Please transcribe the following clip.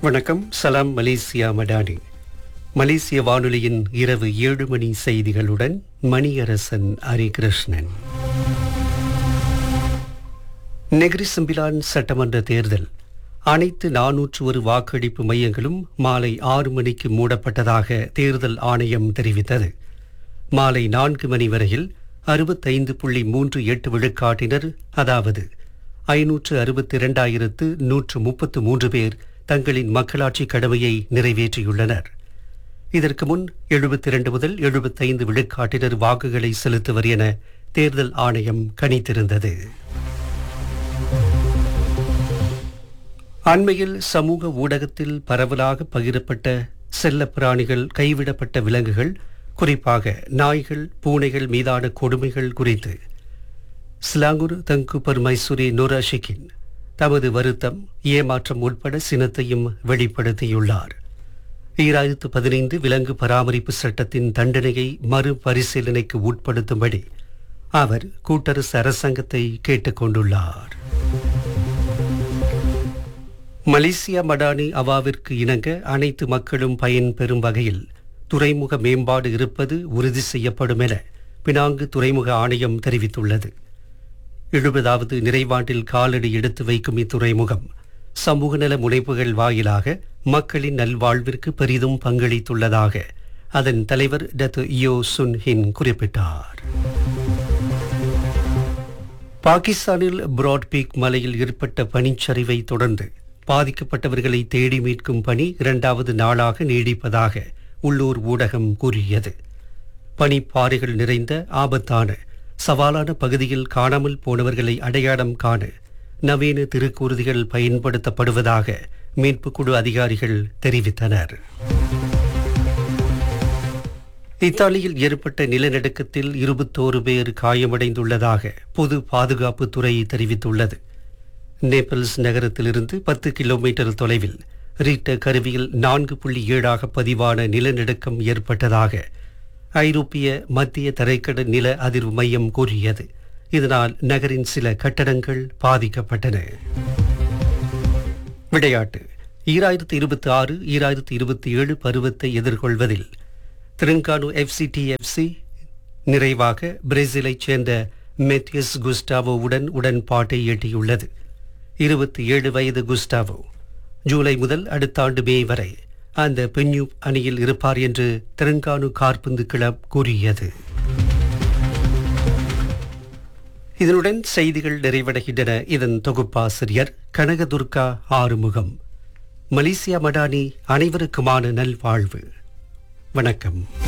வணக்கம் சலாம் மலேசியா மடானி மலேசிய வானொலியின் இரவு ஏழு மணி செய்திகளுடன் மணியரசன் ஹரிகிருஷ்ணன் நெகிரி சம்பிலான் சட்டமன்ற தேர்தல் அனைத்து நானூற்று ஒரு வாக்களிப்பு மையங்களும் மாலை ஆறு மணிக்கு மூடப்பட்டதாக தேர்தல் ஆணையம் தெரிவித்தது மாலை நான்கு மணி வரையில் அறுபத்தைந்து புள்ளி மூன்று எட்டு விழுக்காட்டினர் அதாவது ஐநூற்று அறுபத்தி இரண்டாயிரத்து நூற்று முப்பத்து மூன்று பேர் தங்களின் மக்களாட்சி கடமையை நிறைவேற்றியுள்ளனர் இதற்கு முன் எழுபத்தி இரண்டு முதல் எழுபத்தைந்து விழுக்காட்டினர் வாக்குகளை செலுத்துவர் என தேர்தல் ஆணையம் கணித்திருந்தது அண்மையில் சமூக ஊடகத்தில் பரவலாக பகிரப்பட்ட செல்லப் பிராணிகள் கைவிடப்பட்ட விலங்குகள் குறிப்பாக நாய்கள் பூனைகள் மீதான கொடுமைகள் குறித்து ஸ்லாங்கூர் தங்குபர் மைசூரி நூராஷிக்கின் தமது வருத்தம் ஏமாற்றம் உட்பட சினத்தையும் வெளிப்படுத்தியுள்ளார் ஈராயிரத்து பதினைந்து விலங்கு பராமரிப்பு சட்டத்தின் தண்டனையை மறுபரிசீலனைக்கு உட்படுத்தும்படி அவர் கூட்டரசு அரசாங்கத்தை கேட்டுக்கொண்டுள்ளார் மலேசியா மடானி அவாவிற்கு இணங்க அனைத்து மக்களும் பயன்பெறும் வகையில் துறைமுக மேம்பாடு இருப்பது உறுதி செய்யப்படும் என பினாங்கு துறைமுக ஆணையம் தெரிவித்துள்ளது எழுபதாவது நிறைவாண்டில் காலடி எடுத்து வைக்கும் இத்துறைமுகம் சமூக நல முனைப்புகள் வாயிலாக மக்களின் நல்வாழ்விற்கு பெரிதும் பங்களித்துள்ளதாக அதன் தலைவர் டத்து இயோ சுன் ஹின் குறிப்பிட்டார் பாகிஸ்தானில் பிராட்பீக் மலையில் ஏற்பட்ட பனிச்சரிவை தொடர்ந்து பாதிக்கப்பட்டவர்களை தேடி மீட்கும் பணி இரண்டாவது நாளாக நீடிப்பதாக உள்ளூர் ஊடகம் கூறியது பனிப்பாறைகள் நிறைந்த ஆபத்தான சவாலான பகுதியில் காணாமல் போனவர்களை அடையாளம் காண நவீன திருக்கூறுதிகள் பயன்படுத்தப்படுவதாக மீட்புக் குழு அதிகாரிகள் தெரிவித்தனர் இத்தாலியில் ஏற்பட்ட நிலநடுக்கத்தில் இருபத்தோரு பேர் காயமடைந்துள்ளதாக பொது பாதுகாப்புத்துறை தெரிவித்துள்ளது நேபிள்ஸ் நகரத்திலிருந்து பத்து கிலோமீட்டர் தொலைவில் ரீட்டர் கருவியில் நான்கு புள்ளி ஏழாக பதிவான நிலநடுக்கம் ஏற்பட்டதாக ஐரோப்பிய மத்திய தரைக்கடல் நில அதிர்வு மையம் கூறியது இதனால் நகரின் சில கட்டடங்கள் பாதிக்கப்பட்டன விளையாட்டு ஈராயிரத்து இருபத்தி ஆறு ஈராயிரத்து இருபத்தி ஏழு பருவத்தை எதிர்கொள்வதில் திரங்கானு எஃப்சிடிஎஃப்சி நிறைவாக பிரேசிலைச் சேர்ந்த மெத்தியஸ் குஸ்டாவோவுடன் உடன்பாட்டை எட்டியுள்ளது இருபத்தி ஏழு வயது குஸ்டாவோ ஜூலை முதல் அடுத்த ஆண்டு மே வரை அந்த பெண்யு அணியில் இருப்பார் என்று தெலுங்கானு கார்பந்து கிளப் கூறியது இதனுடன் செய்திகள் நிறைவடைகின்றன இதன் தொகுப்பாசிரியர் கனகதுர்கா ஆறுமுகம் மலேசியா மடானி அனைவருக்குமான நல்வாழ்வு வணக்கம்